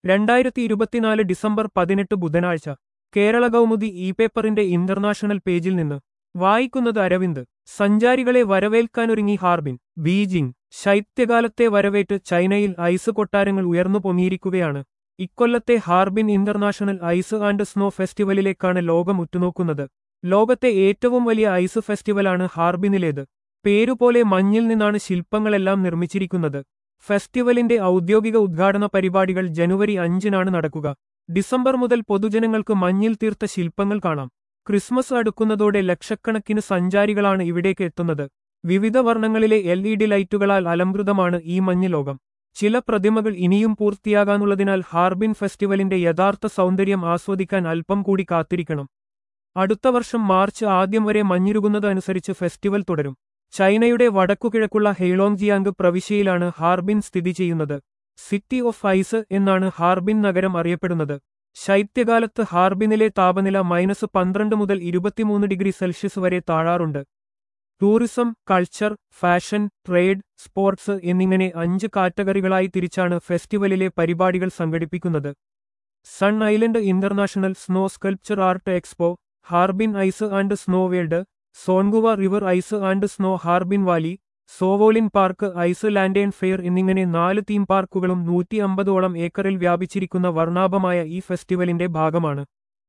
രണ്ടായിരത്തി ഇരുപത്തിനാല് ഡിസംബർ പതിനെട്ട് ബുധനാഴ്ച കേരള കൗമുദി ഇ പേപ്പറിന്റെ ഇന്റർനാഷണൽ പേജിൽ നിന്ന് വായിക്കുന്നത് അരവിന്ദ് സഞ്ചാരികളെ വരവേൽക്കാനൊരുങ്ങി ഹാർബിൻ ബീജിംഗ് ശൈത്യകാലത്തെ വരവേറ്റ് ചൈനയിൽ ഐസ് കൊട്ടാരങ്ങൾ ഉയർന്നു പൊങ്ങിയിരിക്കുകയാണ് ഇക്കൊല്ലത്തെ Harbin international ice and snow ഫെസ്റ്റിവലിലേക്കാണ് ലോകം ഉറ്റുനോക്കുന്നത് ലോകത്തെ ഏറ്റവും വലിയ ഐസ് ഫെസ്റ്റിവലാണ് ഹാർബിനിലേത് പേരുപോലെ മഞ്ഞിൽ നിന്നാണ് ശില്പങ്ങളെല്ലാം നിർമ്മിച്ചിരിക്കുന്നത് ഫെസ്റ്റിവലിന്റെ ഔദ്യോഗിക ഉദ്ഘാടന പരിപാടികൾ ജനുവരി അഞ്ചിനാണ് നടക്കുക ഡിസംബർ മുതൽ പൊതുജനങ്ങൾക്ക് മഞ്ഞിൽ തീർത്ത ശില്പങ്ങൾ കാണാം ക്രിസ്മസ് അടുക്കുന്നതോടെ ലക്ഷക്കണക്കിന് സഞ്ചാരികളാണ് ഇവിടേക്ക് എത്തുന്നത് വിവിധ വർണ്ണങ്ങളിലെ എൽ ഇ ഡി ലൈറ്റുകളാൽ അലംകൃതമാണ് ഈ മഞ്ഞ് ലോകം ചില പ്രതിമകൾ ഇനിയും പൂർത്തിയാകാനുള്ളതിനാൽ ഹാർബിൻ ഫെസ്റ്റിവലിന്റെ യഥാർത്ഥ സൗന്ദര്യം ആസ്വദിക്കാൻ അല്പം കൂടി കാത്തിരിക്കണം അടുത്ത വർഷം മാർച്ച് ആദ്യം വരെ മഞ്ഞിരുകുന്നത് അനുസരിച്ച് ഫെസ്റ്റിവൽ തുടരും ചൈനയുടെ വടക്കുകിഴക്കുള്ള ഹെയ്ലോങ്ജിയാങ് പ്രവിശ്യയിലാണ് ഹാർബിൻ സ്ഥിതി ചെയ്യുന്നത് സിറ്റി ഓഫ് ഐസ് എന്നാണ് ഹാർബിൻ നഗരം അറിയപ്പെടുന്നത് ശൈത്യകാലത്ത് ഹാർബിനിലെ താപനില മൈനസ് പന്ത്രണ്ട് മുതൽ ഇരുപത്തിമൂന്ന് ഡിഗ്രി സെൽഷ്യസ് വരെ താഴാറുണ്ട് tourism culture fashion trade sports എന്നിങ്ങനെ അഞ്ച് കാറ്റഗറികളായി തിരിച്ചാണ് ഫെസ്റ്റിവലിലെ പരിപാടികൾ സംഘടിപ്പിക്കുന്നത് Sun Island international snow sculpture art expo Harbin ice and snow world Songhua river ice and snow Harbin valley Zhaolin park ice lantern fair എന്നിങ്ങനെ നാല് തീം പാർക്കുകളും നൂറ്റി അമ്പതോളം ഏക്കറിൽ വ്യാപിച്ചിരിക്കുന്ന വർണ്ണാഭമായ ഈ ഫെസ്റ്റിവലിന്റെ ഭാഗമാണ്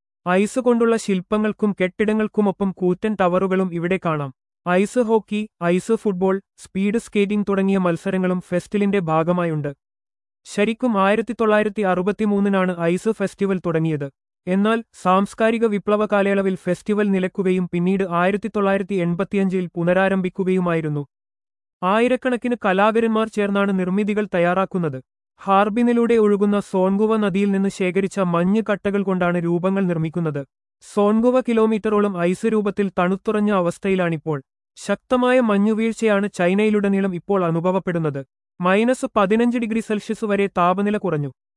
ഐസ് കൊണ്ടുള്ള ശില്പങ്ങൾക്കും കെട്ടിടങ്ങൾക്കുമൊപ്പം കൂറ്റൻ ടവറുകളും ഇവിടെ കാണാം ice hockey ice football speed skating തുടങ്ങിയ മത്സരങ്ങളും ഫെസ്റ്റിലിന്റെ ഭാഗമായുണ്ട് ശരിക്കും ആയിരത്തി തൊള്ളായിരത്തി അറുപത്തിമൂന്നിനാണ് ഐസ് ഫെസ്റ്റിവൽ തുടങ്ങിയത് എന്നാൽ സാംസ്കാരിക വിപ്ലവ കാലയളവിൽ ഫെസ്റ്റിവൽ നിലക്കുകയും പിന്നീട് ആയിരത്തി തൊള്ളായിരത്തി എൺപത്തിയഞ്ചിൽ പുനരാരംഭിക്കുകയുമായിരുന്നു ആയിരക്കണക്കിന് കലാകാരന്മാർ ചേർന്നാണ് നിർമ്മിതികൾ തയ്യാറാക്കുന്നത് ഹാർബിനിലൂടെ ഒഴുകുന്ന സോൺഗുവ നദിയിൽ നിന്ന് ശേഖരിച്ച മഞ്ഞ് കട്ടകൾ കൊണ്ടാണ് രൂപങ്ങൾ നിർമ്മിക്കുന്നത് സോൺഗുവ കിലോമീറ്ററോളം ഐസ് രൂപത്തിൽ തണുത്തുറഞ്ഞ അവസ്ഥയിലാണിപ്പോൾ ശക്തമായ മഞ്ഞുവീഴ്ചയാണ് ചൈനയിലുടനീളം ഇപ്പോൾ അനുഭവപ്പെടുന്നത് മൈനസ് പതിനഞ്ച് ഡിഗ്രി സെൽഷ്യസ് വരെ താപനില കുറഞ്ഞു